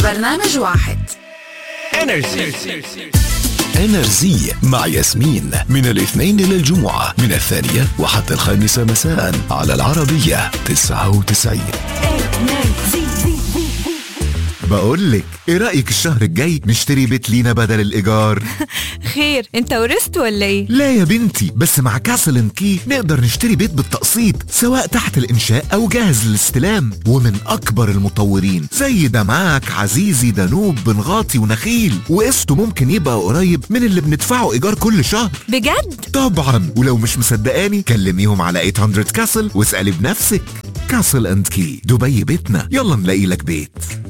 برنامج واحد انرجي انرزي مع ياسمين من الاثنين إلى الجمعة من الثانية وحتى الخامسة مساء على العربية 99 بقول لك ايه رايك الشهر الجاي نشتري بيت لينا بدل الايجار خير انت ورثت ولا ايه لا يا بنتي بس مع كاسل ان كي نقدر نشتري بيت بالتقسيط سواء تحت الانشاء او جاهز للاستلام ومن اكبر المطورين زي دمعاك عزيزي دانوب بنغاطي ونخيل وقسطه ممكن يبقى قريب من اللي بندفعه ايجار كل شهر بجد طبعا ولو مش مصدقاني كلميهم على 800 كاسل واسالي بنفسك كاسل اند كي دبي بيتنا يلا نلاقي لك بيت